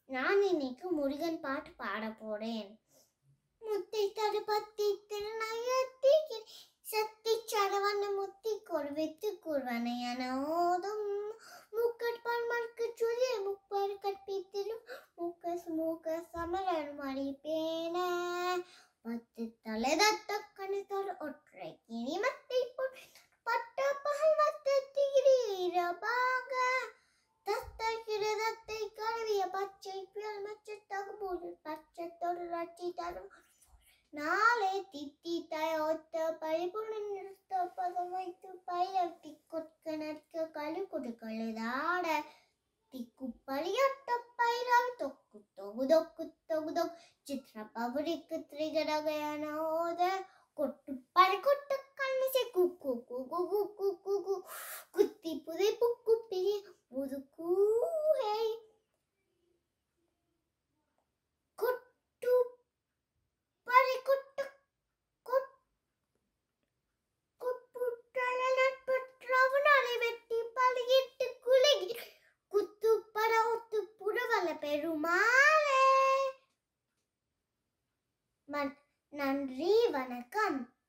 நான் இன்னைக்கு முருகன் பாட்டு பாட போறேன் முத்தை தடுப்பத்தி திருநயத்தி சத்தி சரவண முத்தி கொருவித்து குர்வனையன ஓதும் மூக்கட்பான் மற்கு சுரிய முப்பர் கற்பித்திலும் மூக்க மூக்க சமரர் மடிப்பேன பத்து தலை தத்த கணிதர் ஒற்றை கிணி மத்தை பொன் பட்ட பகல் மத்த தீரீரபாக தத்தை கிரதத்தை கழுவிய பச்சை பியல் மச்ச தகுபோது பச்சை தொடராட்சி தரும் நாளே தித்தி தயோத்த பழிபுடன் நிறுத்த பதம் வைத்து பயிரட்டி கொட்க நட்க கழு கொடுக்கழுதாட திக்கு பழியட்ட பயிரால் தொக்கு தொகு தொக்கு தொகு தொகு சித்திர பவரிக்கு திரிகடகையான ஓத கொட்டு பறி கொட்டு கண்ணிசை குக்கு குகு குக்கு குகு குத்தி புதை புக்கு பிரி முதுக்கு ஹே கொட்டு பறி கொட்டு கொட் கொப்புட்டல நட்பற்றவனாலே வெட்டி பலியிட்டு குலுகி குத்து பட ஒத்து புறவல பெருமாளே மன் நன்றி வணக்கம்